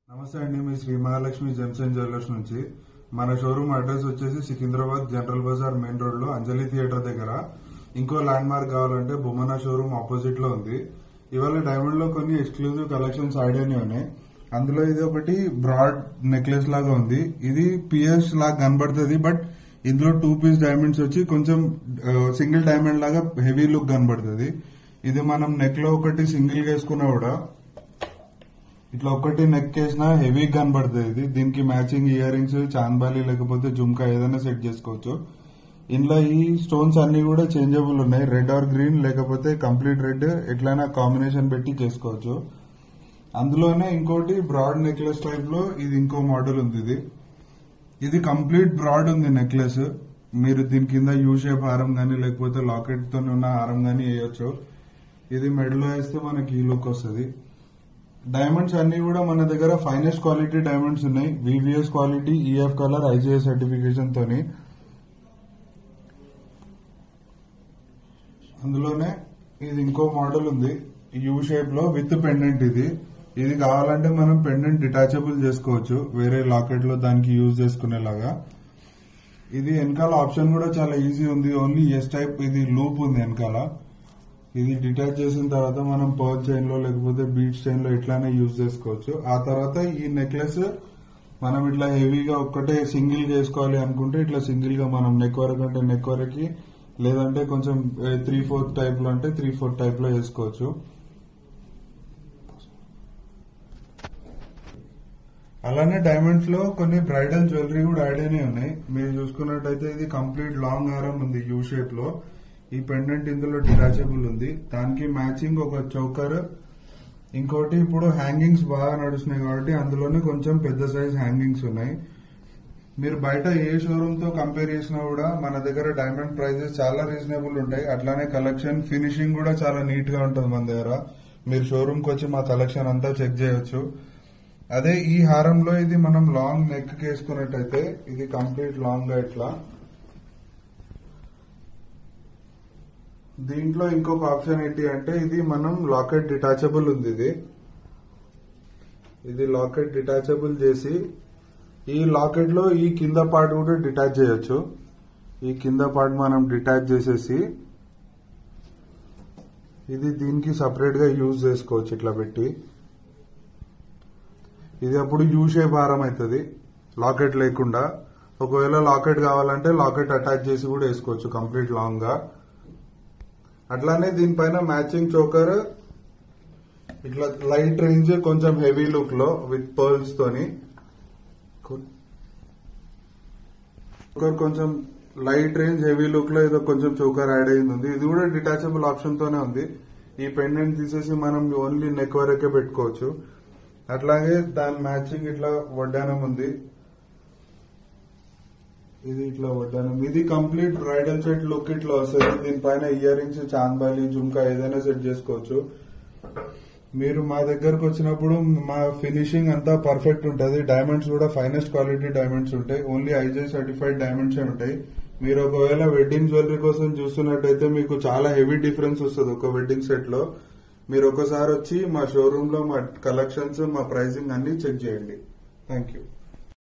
నమస్తే అండి మీ Sri Mahalakshmi gems and jewellers నుంచి మన షోరూమ్ అడ్రస్ వచ్చేసి Secunderabad general bazaar main road లో అంజలి థియేటర్ దగ్గర ఇంకో ల్యాండ్ మార్క్ కావాలంటే బొమ్మన షోరూమ్ ఆపోజిట్ లో ఉంది ఇవాళ డైమండ్ లో కొన్ని ఎక్స్క్లూజివ్ కలెక్షన్స్ ఐడియానే ఉన్నాయి అందులో ఇది ఒకటి బ్రాడ్ నెక్లెస్ లాగా ఉంది ఇది పిఎస్ లాగా కనబడుతుంది బట్ ఇందులో టూ పీస్ డైమండ్స్ వచ్చి కొంచెం సింగిల్ డైమండ్ లాగా హెవీ లుక్ కనబడుతుంది ఇది మనం నెక్ లో ఒకటి సింగిల్ గా వేసుకున్నా కూడా ఇట్లా ఒక్కటి నెక్ వేసినా హెవీ కనబడుతుంది ఇది దీనికి మ్యాచింగ్ ఇయర్ రింగ్స్ చాంద్బాలి లేకపోతే జుమ్కా ఏదైనా సెట్ చేసుకోవచ్చు ఇందులో ఈ స్టోన్స్ అన్ని కూడా చేంజబుల్ ఉన్నాయి రెడ్ ఆర్ గ్రీన్ లేకపోతే కంప్లీట్ రెడ్ ఎట్లయినా కాంబినేషన్ పెట్టి చేసుకోవచ్చు అందులోనే ఇంకోటి బ్రాడ్ నెక్లెస్ టైప్ లో ఇది ఇంకో మోడల్ ఉంది ఇది ఇది కంప్లీట్ బ్రాడ్ ఉంది నెక్లెస్ మీరు దీని కింద యూ షేప్ హారం గానీ లేకపోతే లాకెట్ తో ఉన్న హారం గానీ వేయొచ్చు ఇది మెడలో వేస్తే మనకి ఈ లుక్ వస్తుంది డైమండ్స్ అన్ని కూడా మన దగ్గర ఫైనెస్ట్ క్వాలిటీ డైమండ్స్ ఉన్నాయి VVS quality EF colour IGS certification తోని అందులోనే ఇది ఇంకో మోడల్ ఉంది యూ షేప్ లో విత్ పెండెంట్ ఇది ఇది కావాలంటే మనం పెండెంట్ డిటాచబుల్ చేసుకోవచ్చు వేరే లాకెట్ లో దానికి యూజ్ చేసుకునేలాగా ఇది వెనకాల ఆప్షన్ కూడా చాలా ఈజీ ఉంది ఓన్లీ ఎస్ టైప్ ఇది లూప్ ఉంది వెనకాల ఇది డిటాచ్ చేసిన తర్వాత మనం పర్ల్ చైన్ లో లేకపోతే బీట్ చైన్ లో ఇట్లానే యూజ్ చేసుకోవచ్చు ఆ తర్వాత ఈ నెక్లెస్ మనం ఇట్లా హెవీగా ఒక్కటే సింగిల్ చేసుకోవాలి అనుకుంటే ఇట్లా సింగిల్ గా మనం నెక్ వరకు అంటే నెక్ వరకు లేదంటే కొంచెం త్రీ ఫోర్త్ టైప్ లో అంటే త్రీ ఫోర్త్ టైప్ లో వేసుకోవచ్చు అలానే డైమండ్స్ లో కొన్ని బ్రైడల్ జ్యువెలరీ కూడా యాడ్ అయినాయి ఉన్నాయి మీరు చూసుకున్నట్టయితే ఇది కంప్లీట్ లాంగ్ హారం ఉంది యూ షేప్ లో ఈ పెండెంట్ ఇందులో డిటాచబుల్ ఉంది దానికి మ్యాచింగ్ ఒక చౌకర్ ఇంకోటి ఇప్పుడు హ్యాంగింగ్స్ బాగా నడుస్తున్నాయి కాబట్టి అందులోనే కొంచెం పెద్ద సైజ్ హ్యాంగింగ్స్ ఉన్నాయి మీరు బయట ఏ షోరూమ్ తో కంపేర్ చేసినా కూడా మన దగ్గర డైమండ్ ప్రైజెస్ చాలా రీజనబుల్ ఉంటాయి అట్లానే కలెక్షన్ ఫినిషింగ్ కూడా చాలా నీట్ గా ఉంటుంది మన దగ్గర మీరు షోరూమ్ కి వచ్చి మా కలెక్షన్ అంతా చెక్ చేయొచ్చు అదే ఈ హారంలో ఇది మనం లాంగ్ నెక్ వేసుకున్నట్టయితే ఇది కంప్లీట్ లాంగ్ గా ఇట్లా దీంట్లో ఇంకొక ఆప్షన్ ఏంటి అంటే ఇది మనం లాకెట్ డిటాచబుల్ ఉంది ఇది ఇది లాకెట్ డిటాచబుల్ చేసి ఈ లాకెట్ లో ఈ కింద పార్ట్ కూడా డిటాచ్ చేయొచ్చు ఈ కింద పార్ట్ మనం డిటాచ్ చేసేసి ఇది దీనికి సపరేట్ గా యూజ్ చేసుకోవచ్చు ఇట్లా పెట్టి ఇది అప్పుడు యూ షేప్ హారం అవుతుంది లాకెట్ లేకుండా ఒకవేళ లాకెట్ కావాలంటే లాకెట్ అటాచ్ చేసి కూడా వేసుకోవచ్చు కంప్లీట్ లాంగ్ గా అట్లానే దీనిపైన మ్యాచింగ్ చోకర్ ఇట్లా లైట్ రేంజ్ కొంచెం హెవీ లుక్ లో విత్ పర్ల్స్ తోని చోకర్ కొంచెం లైట్ రేంజ్ హెవీ లుక్ లో ఏదో కొంచెం చోకర్ యాడ్ అయింది ఉంది ఇది కూడా డిటాచబుల్ ఆప్షన్ తోనే ఉంది ఈ పెండెంట్ తీసేసి మనం ఓన్లీ నెక్ వరకే పెట్టుకోవచ్చు అట్లాగే దాని మ్యాచింగ్ ఇట్లా వడ్డానం ఉంది ఇది ఇట్లా వడ్డానం ఇది కంప్లీట్ బ్రైడల్ సెట్ లుక్ ఇట్లా వస్తుంది దీనిపైన ఇయర్ రింగ్స్ చాంద్బాలి జుమ్కా ఏదైనా సెట్ చేసుకోవచ్చు మీరు మా దగ్గరకు వచ్చినప్పుడు మా ఫినిషింగ్ అంతా పర్ఫెక్ట్ ఉంటుంది డైమండ్స్ కూడా ఫైనెస్ట్ క్వాలిటీ డైమండ్స్ ఉంటాయి ఓన్లీ ఐజీ సర్టిఫైడ్ డైమండ్స్ ఉంటాయి మీరు ఒకవేళ వెడ్డింగ్ జ్యువెలరీ కోసం చూస్తున్నట్టయితే మీకు చాలా హెవీ డిఫరెన్స్ వస్తుంది ఒక వెడ్డింగ్ సెట్ లో మీరు ఒకసారి వచ్చి మా షోరూమ్ లో మా కలెక్షన్స్ మా ప్రైసింగ్ అన్ని చెక్ చేయండి థ్యాంక్ యూ